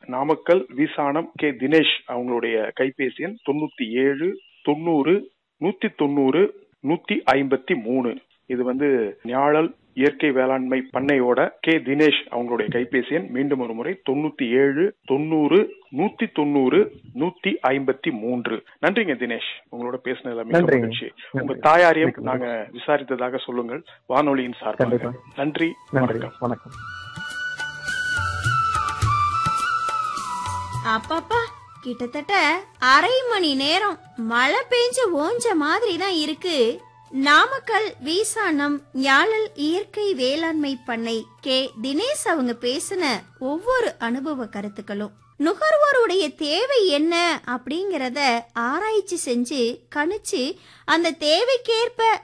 Namakkal விசானம் K Dinesh அவங்களுடைய கைபேசி எண் தொண்ணூத்தி ஏழு தொண்ணூறு நூத்தி தொண்ணூறு நூத்தி ஐம்பத்தி மூணு இது வந்து ஞாழல் இயற்கை வேளாண்மை பண்ணையோட கே தினேஷ் அவங்களுடைய கைபேசி எண் மீண்டும் ஒரு முறை தொண்ணூத்தி ஏழு தொண்ணூறு நூத்தி தொண்ணூறு நூத்தி ஐம்பத்தி மூன்று நன்றிங்க தினேஷ் உங்களோட பேசினதுல மிக நன்றிங்க. மகிழ்ச்சி நன்றி. உங்க தாயாரையும் மிக்க நாங்க விசாரித்ததாக சொல்லுங்கள் வானொலியின் சார்பாக கண்டிப்பா. நன்றி நன்றி வணக்கம் வணக்கம் அப்பப்பா கிட்டத்தட்ட அரை மணி நேரம் மழை பெஞ்சு ஓஞ்ச மாதிரி தான் இருக்கு நாமக்கல் வீசானம் ஞாழல் இயற்கை வேளாண்மை பண்ணை கே தினேஷ் அவங்க பேசின ஒவ்வொரு அனுபவ கருத்துக்களும் நுகர்வோருடைய தேவை என்ன அப்படிங்கறத ஆராய்ச்சி செஞ்சு கணிச்சு அந்த தேவைக்கேற்ப